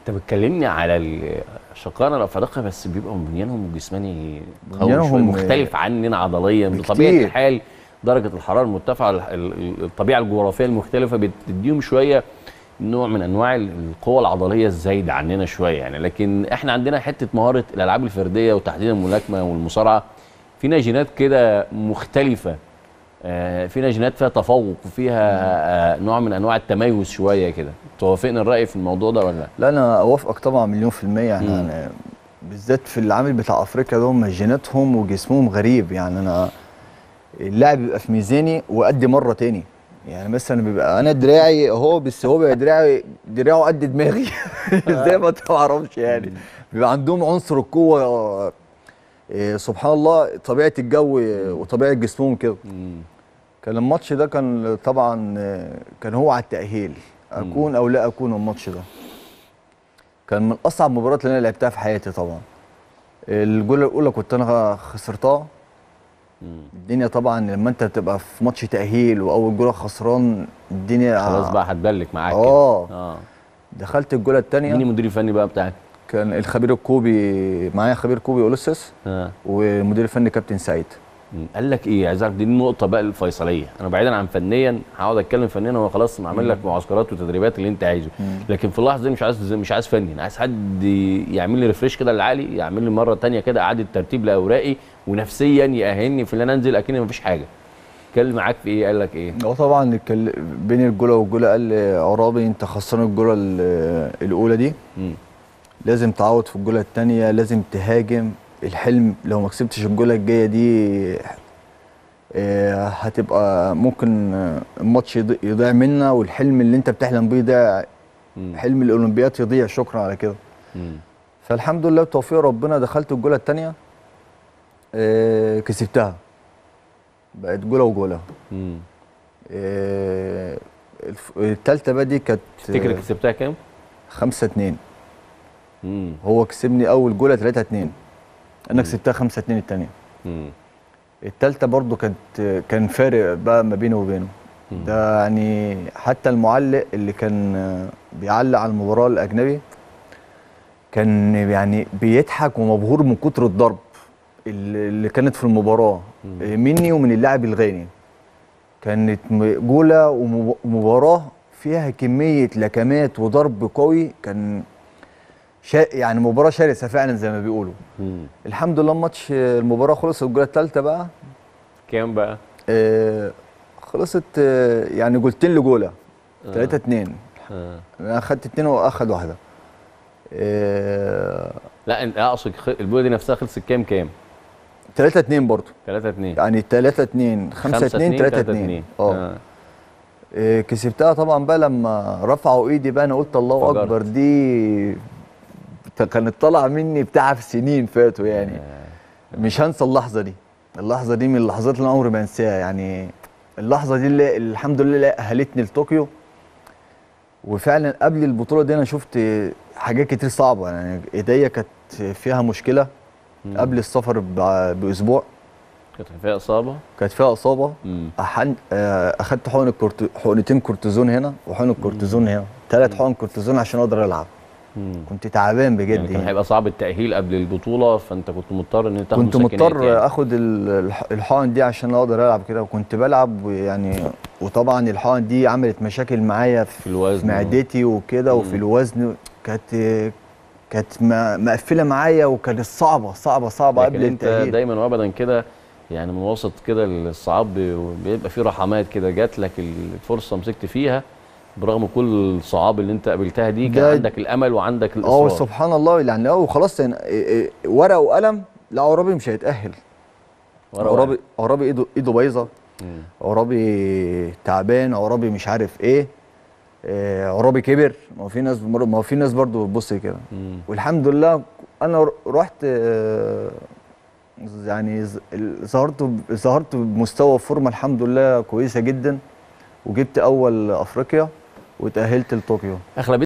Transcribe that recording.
انت بتكلمني على الشقائق الافارقه بس بيبقى بنيانهم الجسماني قوي بنيانهم شويه مختلف عننا عضليا بطبيعه بكتير. الحال درجه الحراره المرتفعه ال- ال- الطبيعه الجغرافيه المختلفه بتديهم شويه نوع من انواع ال- القوه العضليه الزايده عننا شويه يعني لكن احنا عندنا حته مهاره الالعاب الفرديه وتحديدا الملاكمه والمصارعه فينا جينات كده مختلفه آه، فينا جينات فيها تفوق وفيها آه، نوع من انواع التميز شويه كده توافقني الراي في الموضوع ده ولا لا؟ لا انا اوافقك طبعا مليون في الميه يعني مم. أنا بالذات في العامل بتاع افريقيا ده هم جيناتهم وجسمهم غريب يعني انا اللاعب بيبقى في ميزاني وقد مره تاني يعني مثلا بيبقى انا دراعي اهو بس هو بيبقى دراعي دراعه قد دماغي زي ما انت ما تعرفش يعني بيبقى عندهم عنصر القوه إيه، سبحان الله طبيعه الجو وطبيعه جسمهم كده مم. كان الماتش ده كان طبعا آه، كان هو على التأهيل أكون أو لا أكون الماتش ده كان من أصعب مباريات اللي أنا لعبتها في حياتي طبعا الجولة الأولى كنت أنا خسرتها مم. الدنيا طبعا لما أنت بتبقى في ماتش تأهيل وأول جولة خسران الدنيا خلاص بقى هتبلك معاك كده. آه اه دخلت الجولة مين الثانية المدير الفني بقى بتاعك؟ كان الخبير الكوبي معايا خبير كوبي أوليسيس اه والمدير الفني كابتن سعيد مم. قال لك ايه عايز اعرف دي النقطه بقى الفيصليه انا بعيدا عن فنيا هقعد اتكلم فنيا هو خلاص معمل لك معسكرات وتدريبات اللي انت عايزه مم. لكن في اللحظه دي مش عايز مش عايز فني انا عايز حد يعمل لي ريفريش كده لعقلي يعمل لي مره تانية كده اعاده ترتيب لاوراقي ونفسيا يأهلني في اللي انا انزل اكني مفيش حاجه اتكلم معاك في ايه قال لك ايه هو طبعا اتكل- بين الجوله والجوله قال لي عرابي انت خسران الجوله ال- الاولى دي مم. لازم تعوض في الجوله الثانيه لازم تهاجم الحلم لو ما كسبتش الجوله الجايه دي آه، هتبقى ممكن آه، الماتش يض- يضيع منا والحلم اللي انت بتحلم بيه ده مم. حلم الاولمبياد يضيع شكرا على كده مم. فالحمد لله بتوفيق ربنا دخلت الجوله الثانيه كسبتها بقت جوله وجوله مم. آه، الف- التالتة بقى دي كانت تفتكر كسبتها كام؟ 5 2 مم. هو كسبني اول جوله 3 2 انا مم. كسبتها 5 2 الثانيه مم. التالتة برضو كانت كان فارق بقى ما بينه وبينه مم. ده يعني حتى المعلق اللي كان آه، بيعلق على المباراة الأجنبي كان يعني بيضحك ومبهور من كتر الضرب اللي اللي كانت في المباراة مم. آه، مني ومن اللاعب الغاني كانت م- جولة ومب- ومباراة فيها كمية لكمات وضرب قوي كان شا يعني مباراة شرسة فعلا زي ما بيقولوا مم. الحمد لله الماتش آه، المباراة خلص الجولة الثالثة بقى كام بقى؟ آه، خلصت آه، يعني جولتين لجوله آه. 3 2 آه. انا اخدت اتنين واخد واحده آه، لا انت اقصد خ- البوله دي نفسها خلصت كام كام؟ 3 2 برضه 3 2 يعني 3 2 5 2 3 2 اه آه، كسبتها طبعا بقى لما رفعوا ايدي بقى انا قلت الله انفجرت. اكبر دي كانت طالعه مني بتاع في سنين فاتوا يعني مش هنسى اللحظه دي اللحظه دي من اللحظات اللي انا عمري ما انساها يعني اللحظه دي اللي الحمد لله اللي اهلتني لطوكيو وفعلا قبل البطوله دي انا شفت حاجات كتير صعبه يعني ايديا كانت فيها مشكله مم. قبل السفر بع- باسبوع كانت فيها اصابه كانت فيها اصابه مم. أحن... آه، اخدت حقن الكورت... حقنتين كورتيزون هنا وحقن الكورتيزون هنا ثلاث حقن كورتيزون عشان اقدر العب مم. كنت تعبان بجد يعني كان يعني. هيبقى صعب التاهيل قبل البطوله فانت كنت مضطر ان انت تاخد كنت مسكنات مضطر يعني. اخد ال- الح- الحقن دي عشان اقدر العب كده وكنت بلعب يعني وطبعا الحقن دي عملت مشاكل معايا في, في الوزن في معدتي وكده وفي مم. الوزن كانت كانت م- مقفله معايا وكانت صعبه صعبه صعبه لكن قبل انت التاهيل دايما وابدا كده يعني من وسط كده الصعاب بي- بيبقى في رحمات كده جات لك الفرصه مسكت فيها برغم كل الصعاب اللي انت قابلتها دي كان ده- عندك الامل وعندك اه الاصرار سبحان الله يعني اه وخلاص يعني إيه إيه ورقه وقلم لا عرابي مش هيتاهل ورا عرابي عرابي ايده ايده بايظه مم. عرابي تعبان عرابي مش عارف ايه آه، عرابي كبر ما هو في ناس ما هو في ناس برضو بتبص كده مم. والحمد لله انا رحت آه، يعني ز- ال- ظهرت ظهرت بمستوى فورمه الحمد لله كويسه جدا وجبت اول افريقيا وتاهلت لطوكيو اغلبيه